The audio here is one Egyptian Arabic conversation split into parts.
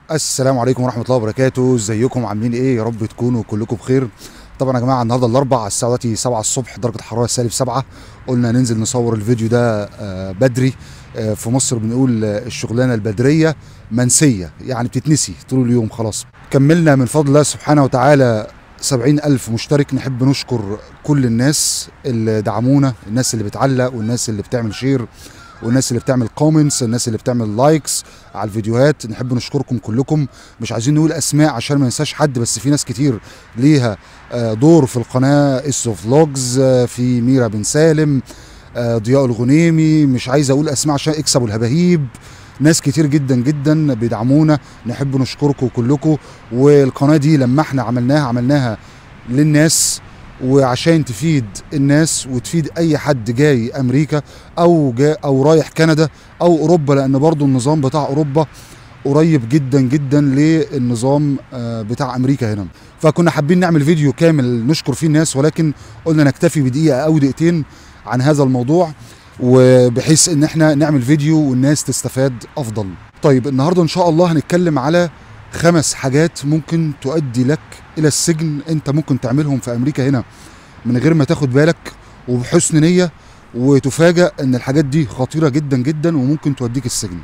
السلام عليكم ورحمة الله وبركاته ازيكم عاملين ايه يا رب تكونوا كلكم بخير طبعا يا جماعة النهاردة الأربع الساعة دلوقتي 7 الصبح درجة الحرارة سالب 7 قلنا ننزل نصور الفيديو ده آه، بدري آه، في مصر بنقول آه، الشغلانة البدرية منسية يعني بتتنسي طول اليوم خلاص كملنا من فضل الله سبحانه وتعالى سبعين ألف مشترك نحب نشكر كل الناس اللي دعمونا الناس اللي بتعلق والناس اللي بتعمل شير والناس اللي بتعمل كومنتس الناس اللي بتعمل لايكس على الفيديوهات نحب نشكركم كلكم مش عايزين نقول اسماء عشان ما ننساش حد بس في ناس كتير ليها آه، دور في القناه اسو فلوجز آه، في ميرا بن سالم آه، ضياء الغنيمي مش عايز اقول اسماء عشان اكسبوا الهباهيب ناس كتير جدا جدا بيدعمونا نحب نشكركم كلكم والقناه دي لما احنا عملناها عملناها للناس وعشان تفيد الناس وتفيد اي حد جاي امريكا او جاي او رايح كندا او اوروبا لان برضو النظام بتاع اوروبا قريب جدا جدا للنظام آه، بتاع امريكا هنا فكنا حابين نعمل فيديو كامل نشكر فيه الناس ولكن قلنا نكتفي بدقيقه او دقيقتين عن هذا الموضوع وبحيث ان احنا نعمل فيديو والناس تستفاد افضل طيب النهارده ان شاء الله هنتكلم على خمس حاجات ممكن تؤدي لك الى السجن انت ممكن تعملهم في امريكا هنا من غير ما تاخد بالك وبحسن نيه وتفاجأ ان الحاجات دي خطيره جدا جدا وممكن توديك السجن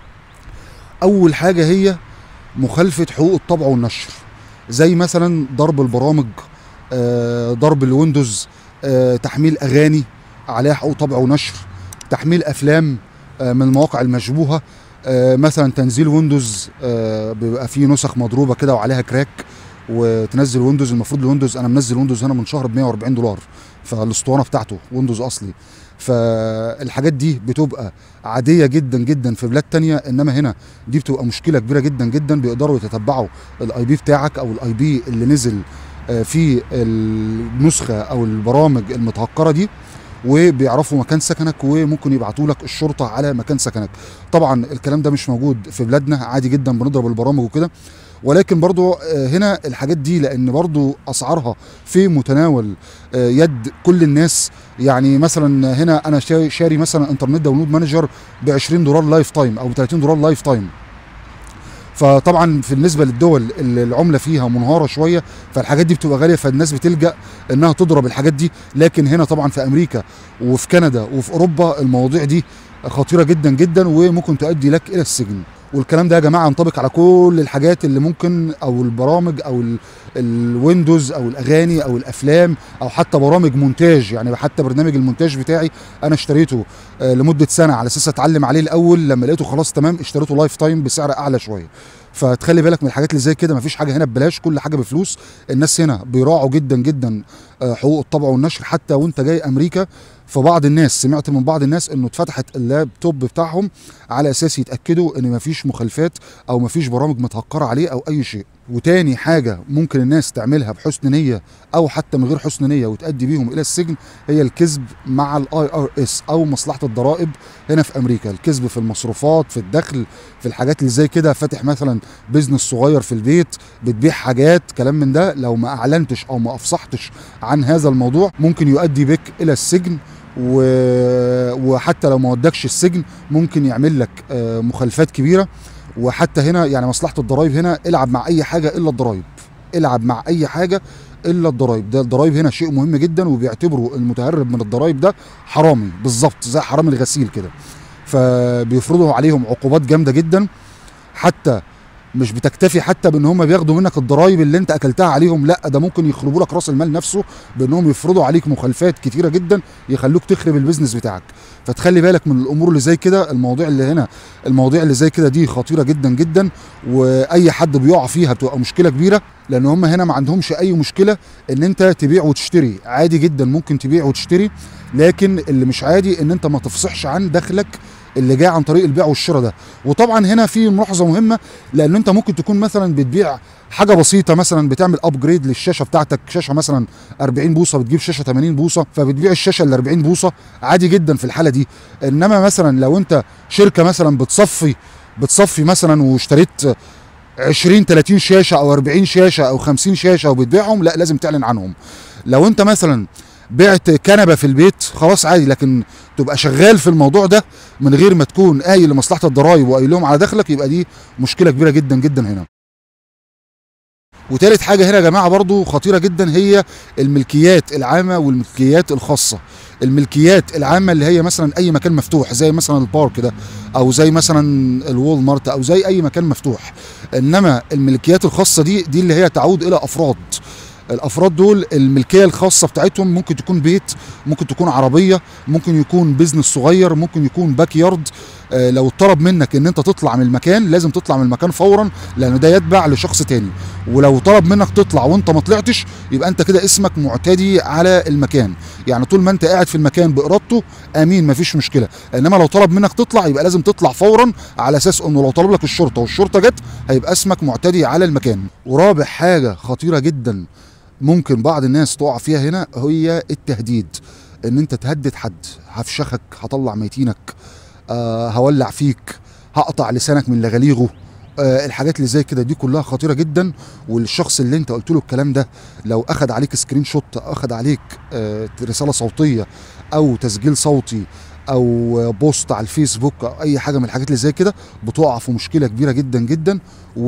اول حاجه هي مخالفه حقوق الطبع والنشر زي مثلا ضرب البرامج آه، ضرب الويندوز آه، تحميل اغاني عليها حقوق طبع ونشر تحميل افلام آه، من المواقع المشبوهه آه، مثلا تنزيل ويندوز آه، بيبقى فيه نسخ مضروبه كده وعليها كراك وتنزل ويندوز المفروض الويندوز انا منزل ويندوز هنا من شهر ب 140 دولار فالاسطوانه بتاعته ويندوز اصلي فالحاجات دي بتبقى عاديه جدا جدا في بلاد تانية انما هنا دي بتبقى مشكله كبيره جدا جدا بيقدروا يتتبعوا الاي بي بتاعك او الاي بي اللي نزل آه، في النسخه او البرامج المتهكره دي وبيعرفوا مكان سكنك وممكن يبعتوا لك الشرطه على مكان سكنك طبعا الكلام ده مش موجود في بلادنا عادي جدا بنضرب البرامج وكده ولكن برضو آه، هنا الحاجات دي لان برضو اسعارها في متناول آه، يد كل الناس يعني مثلا هنا انا شا- شاري مثلا انترنت داونلود مانجر ب 20 دولار لايف تايم او ب 30 دولار لايف تايم فطبعا بالنسبه للدول اللي العمله فيها منهاره شويه فالحاجات دي بتبقى غاليه فالناس بتلجا انها تضرب الحاجات دي لكن هنا طبعا في امريكا وفي كندا وفي اوروبا المواضيع دي خطيره جدا جدا وممكن تؤدي لك الى السجن والكلام ده يا جماعه ينطبق على كل الحاجات اللي ممكن او البرامج او ال- الويندوز او الاغاني او الافلام او حتى برامج مونتاج يعني حتى برنامج المونتاج بتاعي انا اشتريته آه، لمده سنه على اساس اتعلم عليه الاول لما لقيته خلاص تمام اشتريته لايف تايم بسعر اعلى شويه فتخلي بالك من الحاجات اللي زي كده مفيش حاجه هنا ببلاش كل حاجه بفلوس الناس هنا بيراعوا جدا جدا آه، حقوق الطبع والنشر حتى وانت جاي امريكا فبعض الناس سمعت من بعض الناس انه اتفتحت اللابتوب بتاعهم على اساس يتاكدوا ان مفيش مخالفات او مفيش برامج متهكره عليه او اي شيء وتاني حاجه ممكن الناس تعملها بحسن نيه او حتى من غير حسن نيه وتؤدي بيهم الى السجن هي الكذب مع الاي ار اس او مصلحه الضرائب هنا في امريكا الكذب في المصروفات في الدخل في الحاجات اللي زي كده فاتح مثلا بيزنس صغير في البيت بتبيع حاجات كلام من ده لو ما اعلنتش او ما افصحتش عن هذا الموضوع ممكن يؤدي بك الى السجن و... وحتى لو ما ودكش السجن ممكن يعمل لك آه، مخالفات كبيره وحتى هنا يعني مصلحه الضرايب هنا العب مع اي حاجه الا الضرايب العب مع اي حاجه الا الضرايب ده الضرايب هنا شيء مهم جدا وبيعتبروا المتهرب من الضرايب ده حرامي بالظبط زي حرامي الغسيل كده فبيفرضوا عليهم عقوبات جامده جدا حتى مش بتكتفي حتى بان هم بياخدوا منك الضرايب اللي انت اكلتها عليهم لا ده ممكن يخربوا لك راس المال نفسه بانهم يفرضوا عليك مخالفات كتيره جدا يخلوك تخرب البيزنس بتاعك فتخلي بالك من الامور اللي زي كده المواضيع اللي هنا المواضيع اللي زي كده دي خطيره جدا جدا واي حد بيقع فيها بتبقى مشكله كبيره لان هم هنا ما عندهمش اي مشكله ان انت تبيع وتشتري عادي جدا ممكن تبيع وتشتري لكن اللي مش عادي ان انت ما تفصحش عن دخلك اللي جاي عن طريق البيع والشراء ده وطبعا هنا في ملاحظه مهمه لان انت ممكن تكون مثلا بتبيع حاجه بسيطه مثلا بتعمل ابجريد للشاشه بتاعتك شاشه مثلا 40 بوصه بتجيب شاشه 80 بوصه فبتبيع الشاشه ال 40 بوصه عادي جدا في الحاله دي انما مثلا لو انت شركه مثلا بتصفي بتصفي مثلا واشتريت 20 30 شاشه او 40 شاشه او 50 شاشه وبتبيعهم لا لازم تعلن عنهم لو انت مثلا بعت كنبه في البيت خلاص عادي لكن تبقى شغال في الموضوع ده من غير ما تكون قايل لمصلحه الضرايب وقايل لهم على دخلك يبقى دي مشكله كبيره جدا جدا هنا وتالت حاجة هنا يا جماعة برضو خطيرة جدا هي الملكيات العامة والملكيات الخاصة الملكيات العامة اللي هي مثلا أي مكان مفتوح زي مثلا البارك ده أو زي مثلا الوول مارت أو زي أي مكان مفتوح إنما الملكيات الخاصة دي دي اللي هي تعود إلى أفراد الافراد دول الملكيه الخاصه بتاعتهم ممكن تكون بيت ممكن تكون عربيه ممكن يكون بيزنس صغير ممكن يكون باك يارد آه، لو طلب منك ان انت تطلع من المكان لازم تطلع من المكان فورا لان ده يتبع لشخص تاني ولو طلب منك تطلع وانت ما طلعتش يبقى انت كده اسمك معتدي على المكان يعني طول ما انت قاعد في المكان بارادته امين مفيش مشكله انما لو طلب منك تطلع يبقى لازم تطلع فورا على اساس انه لو طلب لك الشرطه والشرطه جت هيبقى اسمك معتدي على المكان ورابع حاجه خطيره جدا ممكن بعض الناس تقع فيها هنا هي التهديد ان انت تهدد حد هفشخك هطلع ميتينك أه هولع فيك هقطع لسانك من لغاليغه أه الحاجات اللي زي كده دي كلها خطيره جدا والشخص اللي انت قلت له الكلام ده لو اخد عليك سكرين شوت اخد عليك أه رساله صوتيه او تسجيل صوتي او بوست على الفيسبوك او اي حاجه من الحاجات اللي زي كده بتقع في مشكله كبيره جدا جدا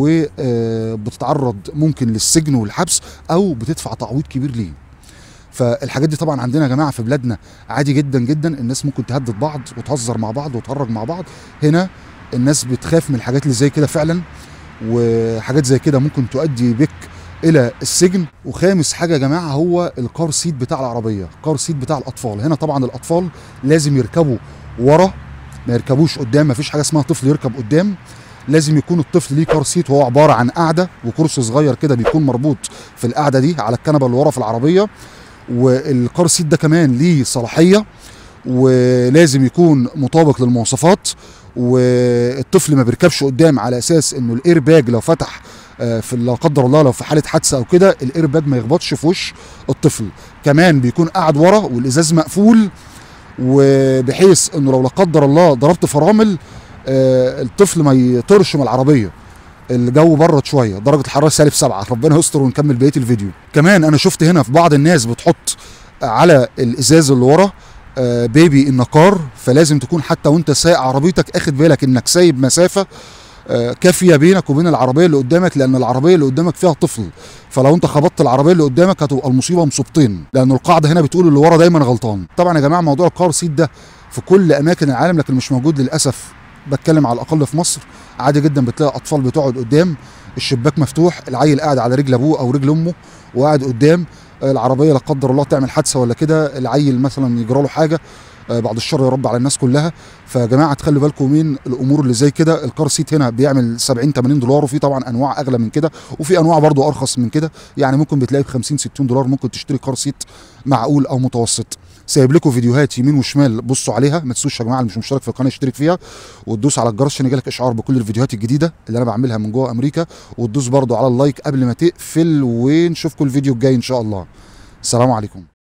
وبتتعرض ممكن للسجن والحبس او بتدفع تعويض كبير ليه فالحاجات دي طبعا عندنا يا جماعه في بلادنا عادي جدا جدا الناس ممكن تهدد بعض وتهزر مع بعض وتهرج مع بعض هنا الناس بتخاف من الحاجات اللي زي كده فعلا وحاجات زي كده ممكن تؤدي بك الى السجن وخامس حاجه يا جماعه هو الكار سيت بتاع العربيه الكار سيت بتاع الاطفال هنا طبعا الاطفال لازم يركبوا ورا ما يركبوش قدام ما فيش حاجه اسمها طفل يركب قدام لازم يكون الطفل ليه كار سيت وهو عباره عن قاعده وكرسي صغير كده بيكون مربوط في القاعده دي على الكنبه اللي ورا في العربيه والكار سيت ده كمان ليه صلاحيه ولازم يكون مطابق للمواصفات والطفل ما بيركبش قدام على اساس انه الاير باج لو فتح آه، في لا قدر الله لو في حاله حادثه او كده الاير باج ما يخبطش في وش الطفل كمان بيكون قاعد ورا والازاز مقفول وبحيث انه لو لا قدر الله ضربت فرامل آه، الطفل ما يطرش من العربيه الجو برد شويه درجه الحراره سالب سبعة ربنا يستر ونكمل بقيه الفيديو كمان انا شفت هنا في بعض الناس بتحط على الازاز اللي ورا آه، بيبي النقار فلازم تكون حتى وانت سايق عربيتك اخد بالك انك سايب مسافه آه، كافيه بينك وبين العربيه اللي قدامك لان العربيه اللي قدامك فيها طفل فلو انت خبطت العربيه اللي قدامك هتبقى المصيبه مصيبتين لان القاعده هنا بتقول اللي ورا دايما غلطان طبعا يا جماعه موضوع الكار سيت ده في كل اماكن العالم لكن مش موجود للاسف بتكلم على الاقل في مصر عادي جدا بتلاقي اطفال بتقعد قدام الشباك مفتوح العيل قاعد على رجل ابوه او رجل امه وقاعد قدام العربيه لا قدر الله تعمل حادثه ولا كده العيل مثلا يجرى له حاجه آه، بعد الشر يا رب على الناس كلها فيا جماعه تخلوا بالكم من الامور اللي زي كده الكار سيت هنا بيعمل 70 80 دولار وفي طبعا انواع اغلى من كده وفي انواع برضو ارخص من كده يعني ممكن بتلاقي ب 50 60 دولار ممكن تشتري كار سيت معقول او متوسط سايب لكم فيديوهات يمين وشمال بصوا عليها ما تنسوش يا جماعه اللي مش مشترك في القناه يشترك فيها وتدوس على الجرس عشان يجيلك اشعار بكل الفيديوهات الجديده اللي انا بعملها من جوه امريكا وتدوس برضو على اللايك قبل ما تقفل ونشوفكم الفيديو الجاي ان شاء الله السلام عليكم